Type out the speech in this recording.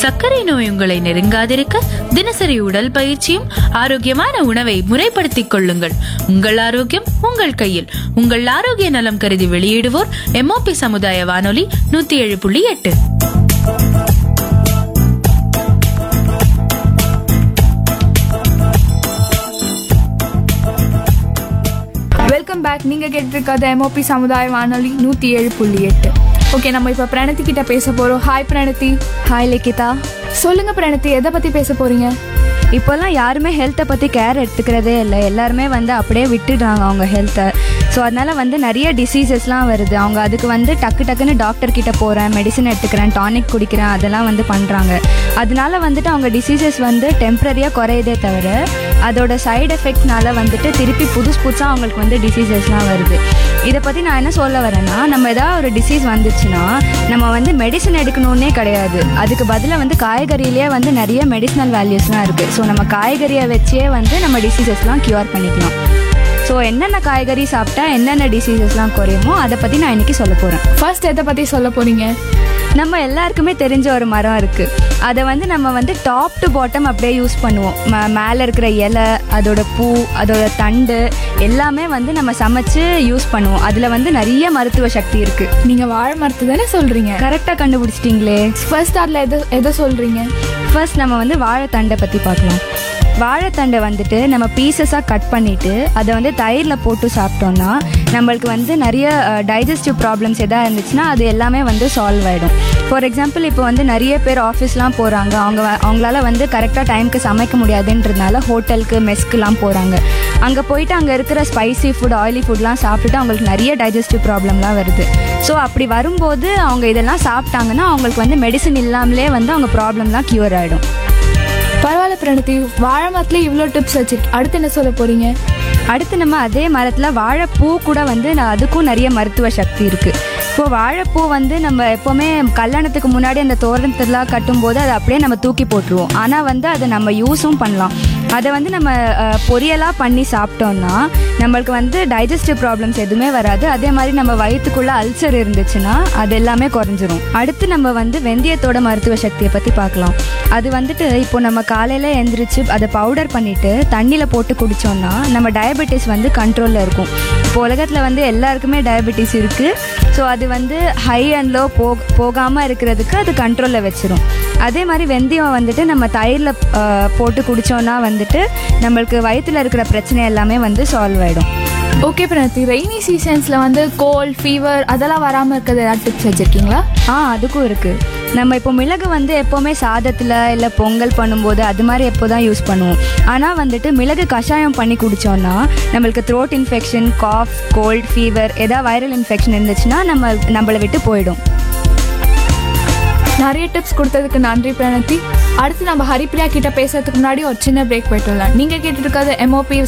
சர்க்கரை நோய் உங்களை நெருங்காதிருக்க தினசரி உடல் பயிற்சியும் ஆரோக்கியமான உணவை முறைப்படுத்திக் கொள்ளுங்கள் உங்கள் ஆரோக்கியம் உங்கள் கையில் உங்கள் ஆரோக்கிய நலம் கருதி வெளியிடுவோர் எம்ஓபி சமுதாய வானொலி நூத்தி ஏழு புள்ளி எட்டு வெல்கம் பேக் நீங்க கேட்டிருக்காத எம்ஓபி சமுதாய வானொலி நூத்தி ஏழு புள்ளி எட்டு ஓகே நம்ம இப்ப பிரணத்தி கிட்ட பேச போறோம் ஹாய் பிரணத்தி ஹாய் லிகிதா சொல்லுங்க பிரணத்தி எதை பத்தி பேச போறீங்க இப்போல்லாம் யாருமே ஹெல்த்தை பற்றி கேர் எடுத்துக்கிறதே இல்லை எல்லாருமே வந்து அப்படியே விட்டுடுறாங்க அவங்க ஹெல்த்தை ஸோ அதனால வந்து நிறைய டிசீசஸ்லாம் வருது அவங்க அதுக்கு வந்து டக்கு டக்குன்னு டாக்டர் கிட்ட போகிறேன் மெடிசன் எடுத்துக்கிறேன் டானிக் குடிக்கிறேன் அதெல்லாம் வந்து பண்ணுறாங்க அதனால வந்துட்டு அவங்க டிசீசஸ் வந்து டெம்ப்ரரியாக குறையுதே தவிர அதோட சைடு எஃபெக்ட்னால வந்துட்டு திருப்பி புதுசு புதுசாக அவங்களுக்கு வந்து டிசீசஸ்லாம் வருது இதை பற்றி நான் என்ன சொல்ல வரேன்னா நம்ம ஏதாவது ஒரு டிசீஸ் வந்துச்சுன்னா நம்ம வந்து மெடிசன் எடுக்கணுன்னே கிடையாது அதுக்கு பதிலாக வந்து காய்கறியிலே வந்து நிறைய மெடிசனல் வேல்யூஸ்லாம் இருக்குது ஸோ நம்ம காய்கறியை வச்சே வந்து நம்ம டிசீசஸ்லாம் க்யூர் பண்ணிக்கலாம் ஸோ என்னென்ன காய்கறி சாப்பிட்டா என்னென்ன டிசீசஸ்லாம் குறையுமோ அதை பற்றி நான் இன்னைக்கு சொல்ல போகிறேன் ஃபர்ஸ்ட் எதை பத்தி சொல்ல போறீங்க நம்ம எல்லாருக்குமே தெரிஞ்ச ஒரு மரம் இருக்குது அதை வந்து நம்ம வந்து டாப் டு பாட்டம் அப்படியே யூஸ் பண்ணுவோம் ம மேலே இருக்கிற இலை அதோட பூ அதோட தண்டு எல்லாமே வந்து நம்ம சமைச்சு யூஸ் பண்ணுவோம் அதில் வந்து நிறைய மருத்துவ சக்தி இருக்குது நீங்க வாழை மரத்து தானே சொல்றீங்க கரெக்டாக கண்டுபிடிச்சிட்டிங்களே ஃபர்ஸ்ட் அதுல எதை எதை சொல்றீங்க ஃபர்ஸ்ட் நம்ம வந்து வாழைத்தண்டை பற்றி பார்க்கலாம் வாழைத்தண்டை வந்துட்டு நம்ம பீசஸாக கட் பண்ணிவிட்டு அதை வந்து தயிரில் போட்டு சாப்பிட்டோம்னா நம்மளுக்கு வந்து நிறைய டைஜஸ்டிவ் ப்ராப்ளம்ஸ் எதாவது இருந்துச்சுன்னா அது எல்லாமே வந்து சால்வ் ஆகிடும் ஃபார் எக்ஸாம்பிள் இப்போ வந்து நிறைய பேர் ஆஃபீஸ்லாம் போகிறாங்க அவங்க வ- அவங்களால வந்து கரெக்டாக டைமுக்கு சமைக்க முடியாதுன்றதுனால ஹோட்டலுக்கு மெஸ்க்குலாம் போகிறாங்க அங்கே போயிட்டு அங்கே இருக்கிற ஸ்பைசி ஃபுட் ஆயிலி ஃபுட்லாம் சாப்பிட்டுட்டு அவங்களுக்கு நிறைய டைஜஸ்டிவ் ப்ராப்ளம்லாம் வருது ஸோ அப்படி வரும்போது அவங்க இதெல்லாம் சாப்பிட்டாங்கன்னா அவங்களுக்கு வந்து மெடிசன் இல்லாமலே வந்து அவங்க ப்ராப்ளம்லாம் க்யூர் ஆகிடும் பரவாயில்ல பிரணத்தி வாழை மரத்துல இவ்வளோ டிப்ஸ் வச்சிருக்கு அடுத்து என்ன சொல்ல போறீங்க அடுத்து நம்ம அதே மரத்தில் வாழைப்பூ கூட வந்து நான் அதுக்கும் நிறைய மருத்துவ சக்தி இருக்குது இப்போ வாழைப்பூ வந்து நம்ம எப்போவுமே கல்யாணத்துக்கு முன்னாடி அந்த தோரணத்தெல்லாம் கட்டும்போது அதை அப்படியே நம்ம தூக்கி போட்டுருவோம் ஆனால் வந்து அதை நம்ம யூஸும் பண்ணலாம் அதை வந்து நம்ம அஹ், பொரியலாக பண்ணி சாப்பிட்டோம்னா நம்மளுக்கு வந்து டைஜஸ்டிவ் ப்ராப்ளம்ஸ் எதுவுமே வராது அதே மாதிரி நம்ம வயிற்றுக்குள்ளே அல்சர் இருந்துச்சுன்னா அது எல்லாமே குறைஞ்சிரும் அடுத்து நம்ம வந்து வெந்தயத்தோட மருத்துவ சக்தியை பற்றி பார்க்கலாம் அது வந்துட்டு இப்போ நம்ம காலையில் எந்திரிச்சு அதை பவுடர் பண்ணிட்டு தண்ணியில் போட்டு குடித்தோம்னா நம்ம டயபெட்டிஸ் வந்து கண்ட்ரோலில் இருக்கும் இப்போ உலகத்தில் வந்து எல்லாருக்குமே டயபெட்டிஸ் இருக்குது ஸோ அது வந்து ஹை அண்ட் லோ போ போகாமல் இருக்கிறதுக்கு அது கண்ட்ரோலில் வச்சிரும் அதே மாதிரி வெந்தயம் வந்துட்டு நம்ம தயிரில் போட்டு குடித்தோன்னா வந்துட்டு நம்மளுக்கு வயிற்றில் இருக்கிற பிரச்சனை எல்லாமே வந்து சால்வ் ஆகிடும் ஓகே பிரணத்தி ரெய்னி சீசன்ஸ்ல வந்து கோல்ட் ஃபீவர் அதெல்லாம் வராம இருக்கிறது ஏதாவது டிப்ஸ் வச்சிருக்கீங்களா ஆ அதுக்கும் இருக்குது நம்ம இப்போ மிளகு வந்து எப்போவுமே சாதத்தில் இல்லை பொங்கல் பண்ணும்போது அது மாதிரி எப்போ தான் யூஸ் பண்ணுவோம் ஆனால் வந்துட்டு மிளகு கஷாயம் பண்ணி குடித்தோன்னா நம்மளுக்கு throat infection cough cold fever ஏதாவது வைரல் இன்ஃபெக்ஷன் இருந்துச்சுன்னா நம்ம நம்மளை விட்டு போயிடும் நிறைய டிப்ஸ் கொடுத்ததுக்கு நன்றி பிரணத்தி அடுத்து நம்ம ஹரிப்ரியா கிட்ட பேசுறதுக்கு முன்னாடி ஒரு சின்ன பிரேக் போயிட்டு வரலாம் நீங்க கேட்டு இருக்கிறது எம்ஓபி